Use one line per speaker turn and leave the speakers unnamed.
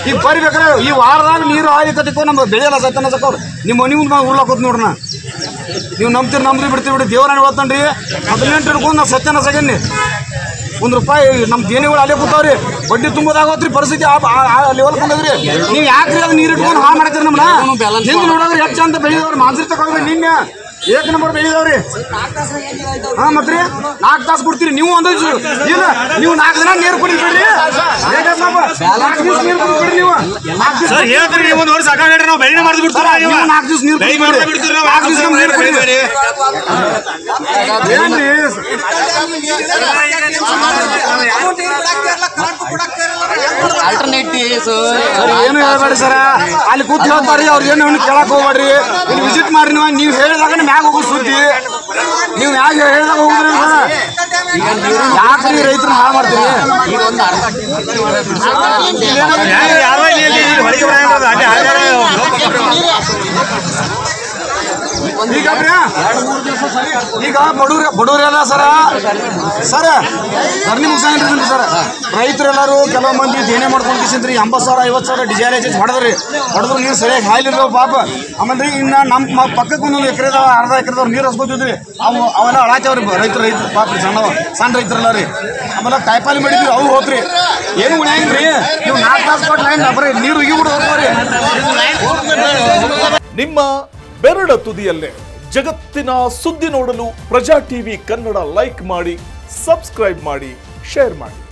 ಈಗ ಬರ್ಬೇಕಾರೆ ಈ ವಾರದಾಗ ನೀರು ಆಯ್ಕತಿಕೋ ನಮ್ಮ ಬೆಳೆ ಎಲ್ಲ ಸತ್ತನ ಸಕ್ಕವ್ರು ನಿಮ್ಮ ಮನೆ ಮುಂದೆ ನಾವು ಉರ್ಲಾಕೋತ್ ನೋಡ್ರಣ ನೀವು ನಂಬ್ತೀರಿ ನಂಬ್ರಿ ಬಿಡ್ತೀರಿ ಬಿಡಿ ದೇವರಾಣಿ ಓದ್ತಾನ್ರಿ ಹದಿನೆಂಟು ಹಿಡ್ಕೊಂಡು ನಾವು ಸತ್ಯನ ಸಗನ್ನಿ ಒಂದು ರೂಪಾಯಿ ನಮ್ಮ ದೇನಿಗಳು ಅಲ್ಲೇ ಕೂತಾವ್ರಿ ಬಡ್ಡಿ ತುಂಬೋದಾಗತ್ರಿ ಪರಿಸ್ಥಿತಿ ಆ ಲೆವೆಲ್ ಕೊಂಡದ್ರಿ ನೀವು ಯಾಕ್ರಿ ಅದು ನೀರು ಇಟ್ಕೊಂಡು ಹಾಳು ಮಾಡ್ತೀರಿ ನಮ್ಮನ್ನ ಹಿಂದೆ ನೋಡಿದ್ರೆ ಹೆಚ್ಚು ಅಂತ ಬೆಳೆದವ್ರಿ ಮಾಂಸರಿ ತಗೊಂಡ್ರಿ ನಿನ್ನೆ ಏಕ ನಂಬರ್ ಬೆಳೆದವ್ರಿ ಹಾ ಮತ್ರಿ ನಾಲ್ಕು ತಾಸು ಕೊಡ್ತೀರಿ ನೀವು ಒಂದು ಇಲ್ಲ ನೀವು ನಾಲ್ಕು ದಿನ ನೀರು ಕುಡಿದ್ಬಿಡ್ರಿ ನಾಲ್ಕು ದಿವಸ ನೀರು ಕುಡಿದ್ಬಿಡ್ರಿ ನೀವು ನಾಲ್ಕು ದಿವ್ಸ
ಸರ್ ಹೇಳ್ತೀರಿ ನೀವು ಒಂದು ವರ್ಷ ಸಾಕಾಗ್ರಿ ನಾವು ಬೆಳಿಗ್ಗೆ ಮಾಡ್ದು ಬಿಡ್ತೀರ
ನೀವು ನಾಲ್ಕು ದಿವಸ ನೀರು
ಬೆಳಿಗ್ಗೆ ಮಾಡ್ದು ಬಿಡ್ತೀರಿ ನಾವು
ನಾಲ್ಕು ದಿವಸ ನೀರು ಕುಡಿದ್ರಿ ಏನ್ರಿ ಸರ್ ಏನು ಹೇಳ್ಬೇಡಿ ಸರ್ ಅಲ್ಲಿ ಕೂತ್ ಹೇಳ್ತಾರಿ ಅವ್ರು ಏನು ಏನು ಕೇಳಕ್ ಹೋಗ್ಬೇಡ್ರಿ ಇಲ್ಲಿ ವಿಸಿಟ್ ಮಾಡ್ರಿ ನೀವು ನೀವು ಹೇಳಿದಾಗ ಮ್ಯಾಗ ಹೋಗೋ ಸುದ್ದಿ ನೀವು ಮ್ಯಾಗ ಹೇಳಿದಾಗ ಹೋಗುದ್ರಿ ಸರ್ ಯಾಕ್ರಿ ರೈತರು ಹಾಳು ಮಾಡ್ತೀರಿ
ಯಾರೋ ಇಲ್ಲಿ ಇಲ್ಲಿ ಇಲ್ಲಿ ಹೊರಗೆ ಬರಂಗಿಲ್ಲ, ಅಲ್ಲೇ ಹಾಗಾದ್ರೆ
ಈಗ ಪ್ರಿಯಾ, ಈಗ ಬಡವ್ರ ಬಡವ್ರೆಲ್ಲ ಸರ ಸರ್ ಧರಣಿ ಮುಗಿಸಂಗಿಲ್ಲ ಸರ್ ರೈತರೆಲ್ಲರೂ ಕೆಲವು ಮಂದಿ ದೇನೆ ಮಾಡ್ಕೊಂಡು ಕಿಸಿದ್ರಿ ಎಂಬತ್ತು ಸಾವಿರ ಐವತ್ತು ಸಾವಿರ ಡಿಸೈಲ್ ಹೆಚ್ಚು ಹೊಡೆದ್ರಿ ಹೊಡೆದ್ರು ನೀರು ಸರಿಯಾಗಿ ಹಾಯ್ಲಿಲ್ಲ ಪಾಪ ಆಮೇಲೆ ಇನ್ನು ನಮ್ಮ ಪಕ್ಕಕ್ಕೆ ಒಂದೊಂದು ಎಕರೆದವ ಅರ್ಧ ಎಕರೆದವ್ರು ನೀರು ಹಸ್ಕೊತಿದ್ರಿ ಅವು ಅವೆಲ್ಲ ಅಳಾಚವ್ರಿ ರೈತರು ರೈತರು ಪಾಪ ರೀ ಸಣ್ಣವ ಸಣ್ಣ ರೈತರೆಲ್ಲ ರೀ ಆಮೇಲೆ ಕಾಯಿಪಾಲಿ ಮಾಡಿದ್ವಿ ಅವು ಹೋತ್ರಿ ಏನು ಉಳಿಯಂಗಿಲ್ರಿ ನೀವು ನಾಲ್ಕು ತಾಸು ಕೊಟ್ಟು ಲೈನ್ ಬರೀ ನೀರು ಉಗಿ ಬಿಡು ಹೋಗ್ರಿ
ನಿಮ್ಮ ಬೆರಳ ತುದಿಯಲ್ಲೇ ಜಗತ್ತಿನ ಸುದ್ದಿ ನೋಡಲು ಪ್ರಜಾ ಟಿವಿ ಕನ್ನಡ ಲೈಕ್ ಮಾಡಿ ಸಬ್ಸ್ಕ್ರೈಬ್ ಮಾಡಿ ಶೇರ್ ಮಾಡಿ